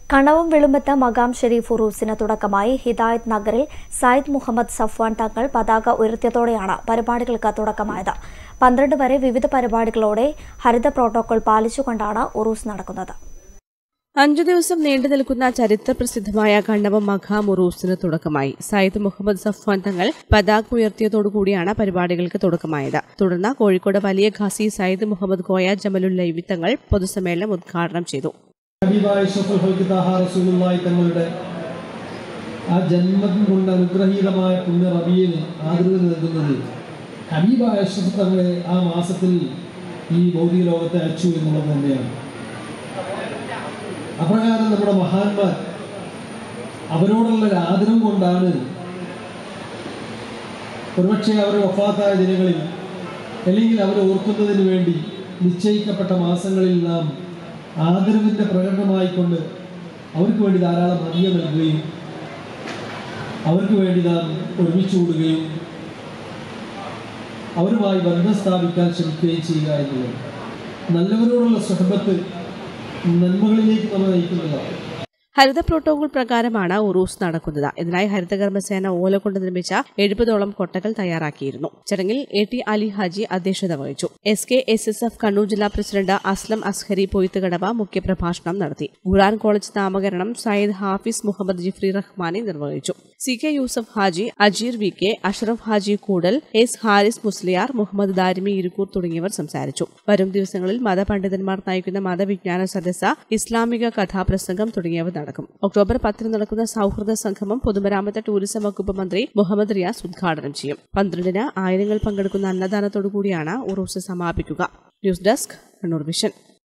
കണവും വെളുമ്പത്ത് മകാം ഷെരീഫ് ഉറൂസിന് തുടക്കമായി ഹിദായത്ത് നഗറിൽ സയ്യിദ് മുഹമ്മദ് സഫ്വാൻ തങ്ങൾ പതാക ഉയർത്തിയതോടെയാണ് പരിപാടികൾക്ക് തുടക്കമായത് പന്ത്രണ്ട് വരെ വിവിധ പരിപാടികളോടെ ഹരിത പ്രോട്ടോകോൾ പാലിച്ചുകൊണ്ടാണ് ഉറൂസ് നടക്കുന്നത് അഞ്ചു ദിവസം നീണ്ടു നിൽക്കുന്ന ചരിത്ര പ്രസിദ്ധമായ കണ്ണവം മഖാം ഉറൂസിന് തുടക്കമായി സയ്യിദ് മുഹമ്മദ് സഫ്വാൻ തങ്ങൾ പതാക ഉയർത്തിയതോടുകൂടിയാണ് പരിപാടികൾക്ക് തുടക്കമായത് തുടർന്ന് കോഴിക്കോട് വലിയ ഖാസി സയ്യിദ് മുഹമ്മദ് കോയ ജമലുല്ലൈവി തങ്ങൾ പൊതുസമ്മേളനം ഉദ്ഘാടനം ചെയ്തു ഹബീബായ ഷഫുൽ ഹൽക്കിതാഹ റസൂലുള്ളാഹി തങ്ങളുടെ ആ ജന്മം കൊണ്ട് അനുഗ്രഹീതമായ പുണ്യ റബിയിൽ ആദരവ് നൽകുന്നത് ഹബീബായ ഷഫ് തങ്ങളെ ആ മാസത്തിൽ ഈ ഭൗതിക ലോകത്തെ അയച്ചു എന്നുള്ളത് തന്നെയാണ് അപ്രകാരം നമ്മുടെ മഹാന്മാർ അവരോടുള്ള ഒരു ആദരവ് കൊണ്ടാണ് ഒരുപക്ഷെ അവർ വഫാത്തായ ദിനങ്ങളിൽ അല്ലെങ്കിൽ അവരെ ഓർക്കുന്നതിന് വേണ്ടി നിശ്ചയിക്കപ്പെട്ട മാസങ്ങളിൽ നാം ആദരവിൻ്റെ പ്രകടനമായിക്കൊണ്ട് അവർക്ക് വേണ്ടി ധാരാളം ഹദിയ നൽകുകയും അവർക്ക് വേണ്ടി നാം ഒരുമിച്ച് കൂടുകയും അവരുമായി ബന്ധം സ്ഥാപിക്കാൻ ശ്രമിക്കുകയും ചെയ്യുക എന്നുള്ളത് നല്ലവരോടുള്ള സുഹബത്ത് നന്മകളിലേക്ക് നമ്മെ നയിക്കുന്നതാണ് ഹരിത പ്രോട്ടോകോൾ പ്രകാരമാണ് ഉറൂസ് നടക്കുന്നത് ഇതിനായി ഹരിതകർമ്മസേന ഓല കൊണ്ട് നിർമ്മിച്ച എഴുപതോളം കൊട്ടകൾ തയ്യാറാക്കിയിരുന്നു ചടങ്ങിൽ എ ടി അലി ഹാജി അധ്യക്ഷത വഹിച്ചു S K S S F Kannur ജില്ലാ പ്രസിഡന്റ് അസ്ലം അസ്ഹരി പൊയ്ത്തുകടവ മുഖ്യപ്രഭാഷണം നടത്തി ഖുറാൻ കോളേജ് നാമകരണം സയ്യിദ് ഹാഫിസ് മുഹമ്മദ് ജിഫ്രി റഹ്മാനി നിർവഹിച്ചു C K Yusuf Haji Ajeer V K Ashraf Haji Koodal S Haris Musliyar Muhammad Darimi Irikkur തുടങ്ങിയവർ സംസാരിച്ചു വരും ദിവസങ്ങളിൽ മതപണ്ഡിതന്മാർ നയിക്കുന്ന മതവിജ്ഞാന സദസ്സ ഇസ്ലാമിക കഥാപ്രസംഗം തുടങ്ങിയവ നടക്കും ഒക്ടോബർ പത്തിന് നടക്കുന്ന സൌഹൃദ സംഗമം പൊതുമരാമത്ത് ടൂറിസം വകുപ്പ് മന്ത്രി മുഹമ്മദ് റിയാസ് ഉദ്ഘാടനം ചെയ്യും പന്ത്രണ്ടിന് ആയിരങ്ങൾ പങ്കെടുക്കുന്ന അന്നദാനത്തോടുകൂടിയാണ് ഉറൂസ് സമാപിക്കുക ന്യൂസ് ഡെസ്ക് കണ്ണൂർ വിഷൻ